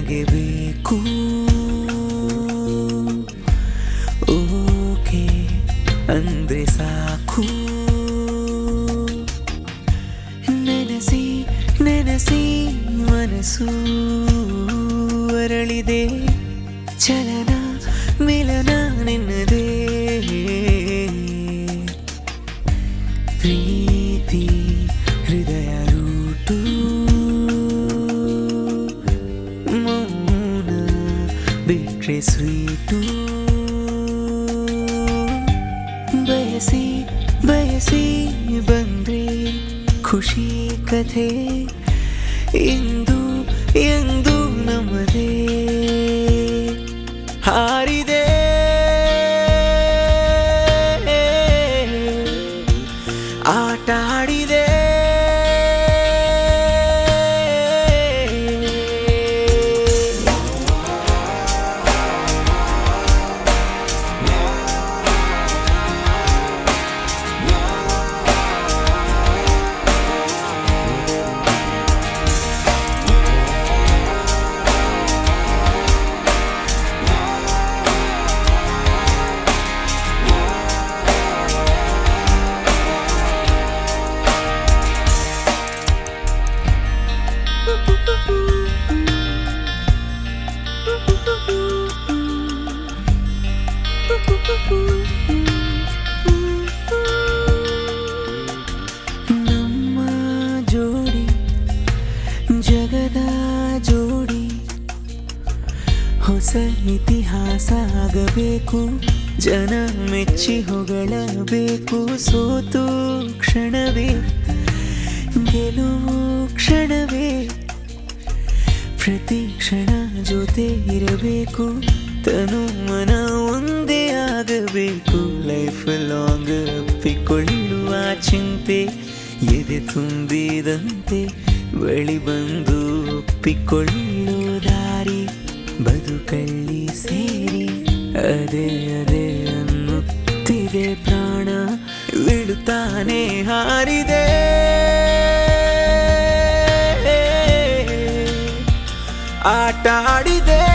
ನನಗೆ ಬೇಕು ಓಕೆ ಅಂದ್ರೆ ಸಾಕು ನೆನೆಸಿ ನೆನೆಸಿ ಮನಸ್ಸು ಅರಳಿದೆ ಚಲನ ಮಿಲನ ನಿನ್ನದೇ ಪ್ರೀತಿ ಹೃದಯ ರೂಟು ಮೌನ ಬಿಟ್ರೆ ಸ್ವೀಟು ಬಯಸಿ ಬಯಸಿ ಬಂದ್ರೆ ಖುಷಿ ಕಥೆ ಇಂದು ಎಂದು ನಮ್ಮದೇ ಹಾರಿದೆ ಆಟ ಆಡಿದೆ ನಮ್ಮ ಜೋಡಿ ಜಗದ ಜೋಡಿ ಹೊಸ ಇತಿಹಾಸ ಆಗಬೇಕು ಜನ ಮೆಚ್ಚಿ ಹೊಗಳಬೇಕು ಸೋತು ಕ್ಷಣವೇ ಗೆಲುವು ಕ್ಷಣವೇ ಪ್ರತಿ ಕ್ಷಣ ಜೊತೆ ಇರಬೇಕು ತನು ಮನ ಒಂದೇ ಆಗಬೇಕು ಲೈಫ್ ಲಾಂಗ್ ಅಪ್ಪಿಕೊಳ್ಳುವ ಚಿಂತೆ ಎದೆ ತುಂಬಿದಂತೆ ಬಳಿ ಬಂದು ಒಪ್ಪಿಕೊಳ್ಳೋ ದಾರಿ ಬದುಕಲ್ಲಿ ಸೇರಿ ಅದೇ ಅದೇ ಅನ್ನುತ್ತಿದೆ ಪ್ರಾಣ ಬಿಡುತ್ತಾನೆ ಹಾರಿದೆ ಆಟ ಆಡಿದೆ